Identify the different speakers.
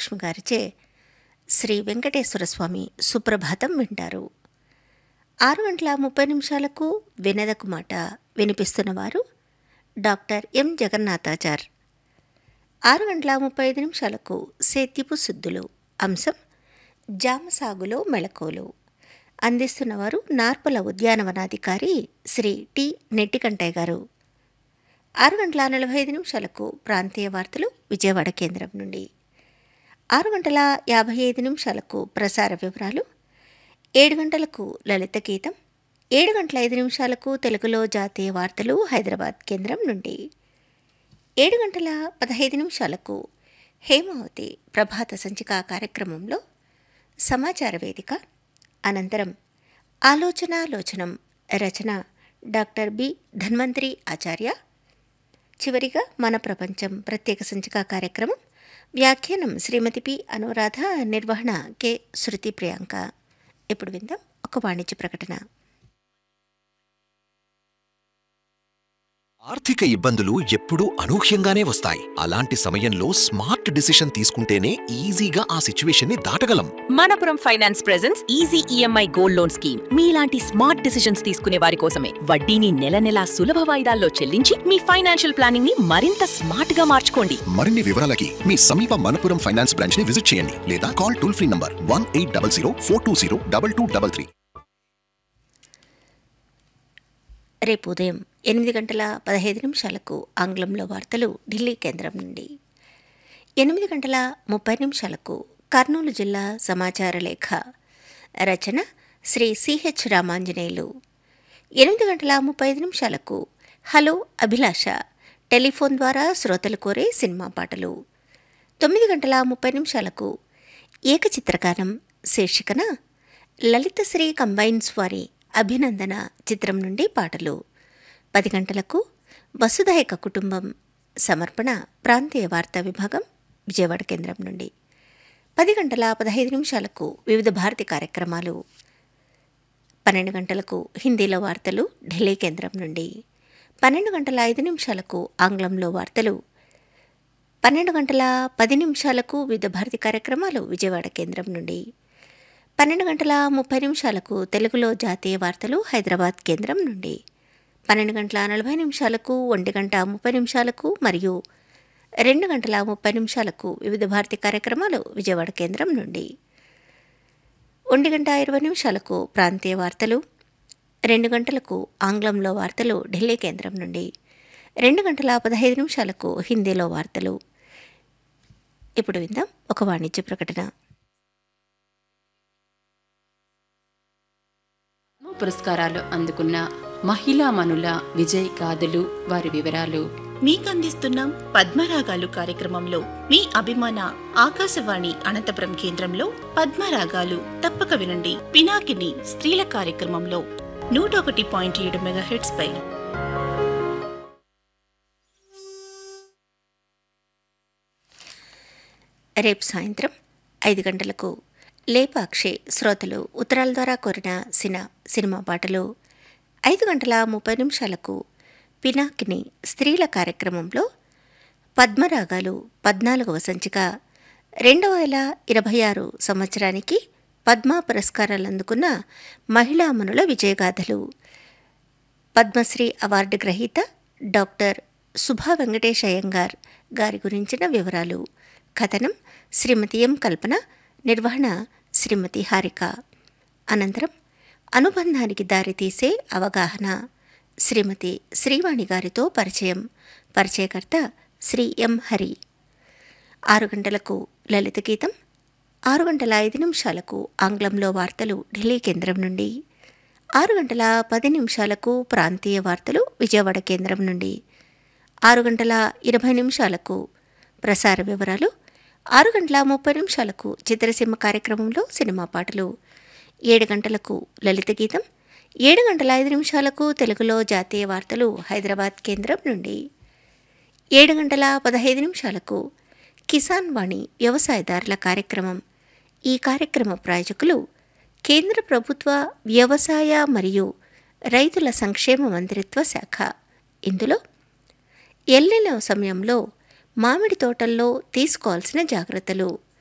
Speaker 1: మహాలక్ష్మి గారిచే శ్రీ వెంకటేశ్వర స్వామి సుప్రభాతం వింటారు ఆరు గంటల ముప్పై నిమిషాలకు వినదకు మాట వినిపిస్తున్నవారు డాక్టర్ ఎం జగన్నాథాచార్ ఆరు గంటల ముప్పై ఐదు నిమిషాలకు సేత్యపు శుద్ధులు అంశం జామ సాగులో మెళకువలు అందిస్తున్నవారు నార్పల ఉద్యానవనాధికారి శ్రీ టి నెట్టికంటయ్య గారు ఆరు గంటల నలభై ఐదు నిమిషాలకు ప్రాంతీయ వార్తలు విజయవాడ కేంద్రం నుండి ఆరు గంటల యాభై ఐదు నిమిషాలకు ప్రసార వివరాలు ఏడు గంటలకు లలిత గీతం ఏడు గంటల ఐదు నిమిషాలకు తెలుగులో జాతీయ వార్తలు హైదరాబాద్ కేంద్రం నుండి ఏడు గంటల పదహైదు నిమిషాలకు హేమావతి ప్రభాత సంచిక కార్యక్రమంలో సమాచార వేదిక అనంతరం ఆలోచనాలోచనం రచన డాక్టర్ బి ధన్వంతరి ఆచార్య చివరిగా మన ప్రపంచం ప్రత్యేక సంచిక కార్యక్రమం వ్యాఖ్యానం శ్రీమతి పి అనురాధ నిర్వహణ కె శృతి ప్రియాంక ఇప్పుడు విందాం ఒక వాణిజ్య ప్రకటన
Speaker 2: ఆర్థిక ఇబ్బందులు ఎప్పుడూ అనూహ్యంగానే వస్తాయి అలాంటి సమయంలో స్మార్ట్ డిసిషన్ తీసుకుంటేనే ఈజీగా ఆ సిచ్యువేషన్ని దాటగలం
Speaker 3: Manappuram finance presents easy EMI gold loan scheme మీలాంటి స్మార్ట్ డిసిషన్స్ తీసుకునే వారి కోసమే వడ్డీని నెల నెలా సులభ వాయిదాల్లో చెల్లించి మీ ఫైనాన్షియల్ ప్లానింగ్ ని మరింత స్మార్ట్ గా మార్చుకోండి
Speaker 2: మరిన్ని వివరాలకి మీ సమీప మనపురం ఫైనాన్స్ బ్రాంచ్ ని విజిట్ చేయండి లేదా call toll free number one eight double zero four two zero double two double three
Speaker 1: రేపు ఉదయం ఎనిమిది గంటల పదహైదు నిమిషాలకు ఆంగ్లంలో వార్తలు ఢిల్లీ కేంద్రం నుండి ఎనిమిది గంటల ముప్పై నిమిషాలకు కర్నూలు జిల్లా సమాచార లేఖ రచన శ్రీ సిహెచ్ రామాంజనేయులు ఎనిమిది గంటల ముప్పై ఐదు నిమిషాలకు హలో అభిలాష టెలిఫోన్ ద్వారా శ్రోతలు కోరే సినిమా పాటలు తొమ్మిది గంటల ముప్పై నిమిషాలకు ఏకచిత్రగానం శీర్షికన లలితశ్రీ కంబైన్స్ వారి అభినందన చిత్రం నుండి పాటలు పది గంటలకు వసుధాయక కుటుంబం సమర్పణ ప్రాంతీయ వార్తా విభాగం విజయవాడ కేంద్రం నుండి పది గంటల పదహైదు నిమిషాలకు వివిధ భారతి కార్యక్రమాలు పన్నెండు గంటలకు హిందీలో వార్తలు ఢిల్లీ కేంద్రం నుండి పన్నెండు గంటల ఐదు నిమిషాలకు ఆంగ్లంలో వార్తలు పన్నెండు గంటల పది నిమిషాలకు వివిధ భారతి కార్యక్రమాలు విజయవాడ కేంద్రం నుండి పన్నెండు గంటల ముప్పై నిమిషాలకు తెలుగులో జాతీయ వార్తలు హైదరాబాద్ కేంద్రం నుండి పన్నెండు గంటల నలభై నిమిషాలకు ఒంటి గంట ముప్పై నిమిషాలకు మరియు రెండు గంటల ముప్పై నిమిషాలకు వివిధ భారతి కార్యక్రమాలు విజయవాడ కేంద్రం నుండి ఒంటి గంట ఇరవై నిమిషాలకు ప్రాంతీయ వార్తలు రెండు గంటలకు ఆంగ్లంలో వార్తలు ఢిల్లీ కేంద్రం నుండి రెండు గంటల పదహైదు నిమిషాలకు హిందీలో వార్తలు ఇప్పుడు విందాం ఒక వాణిజ్య ప్రకటన
Speaker 4: పద్మ పురస్కారాలు అందుకున్న మహిళా మనుల విజయ్ గాథలు వారి వివరాలు
Speaker 5: మీకందిస్తున్నాం పద్మరాగాలు కార్యక్రమంలో మీ అభిమాన ఆకాశవాణి అనంతపురం కేంద్రంలో పద్మరాగాలు తప్పక వినండి పినాకిని స్త్రీల కార్యక్రమంలో నూట ఒకటి పాయింట్ ఏడు మెగాహెట్స్ పై
Speaker 1: రేపు సాయంత్రం ఐదు గంటలకు లేపాక్షి శ్రోతలు ఉత్తరాల ద్వారా కోరిన సిన సినిమా పాటలు ఐదు గంటల ముప్పై నిమిషాలకు పినాకిని స్త్రీల కార్యక్రమంలో పద్మరాగాలు పద్నాలుగవ సంచిక రెండు వేల ఇరవై ఆరు సంవత్సరానికి పద్మ పురస్కారాలు అందుకున్న మహిళామణుల విజయగాథలు పద్మశ్రీ అవార్డు గ్రహీత డాక్టర్ సుభా వెంకటేష్ అయ్యంగార్ గారి గురించిన వివరాలు కథనం శ్రీమతి ఎం కల్పన నిర్వహణ శ్రీమతి హారిక అనంతరం అనుబంధానికి దారితీసే అవగాహన శ్రీమతి శ్రీవాణి గారితో పరిచయం పరిచయకర్త శ్రీ ఎం హరి ఆరు గంటలకు లలిత గీతం ఆరు గంటల ఐదు నిమిషాలకు ఆంగ్లంలో వార్తలు ఢిల్లీ కేంద్రం నుండి ఆరు గంటల పది నిమిషాలకు ప్రాంతీయ వార్తలు విజయవాడ కేంద్రం నుండి ఆరు గంటల ఇరవై నిమిషాలకు ప్రసార వివరాలు ఆరు గంటల ముప్పై నిమిషాలకు చిత్రసీమ కార్యక్రమంలో సినిమా పాటలు ఏడు గంటలకు లలిత గీతం ఏడు గంటల ఐదు నిమిషాలకు తెలుగులో జాతీయ వార్తలు హైదరాబాద్ కేంద్రం నుండి ఏడు గంటల పదహైదు నిమిషాలకు కిసాన్ వాణి వ్యవసాయదారుల కార్యక్రమం ఈ కార్యక్రమ ప్రాయోజకులు కేంద్ర ప్రభుత్వ వ్యవసాయ మరియు రైతుల సంక్షేమ మంత్రిత్వ శాఖ ఇందులో ఎల్లిన సమయంలో మామిడి తోటల్లో తీసుకోవాల్సిన జాగ్రత్తలు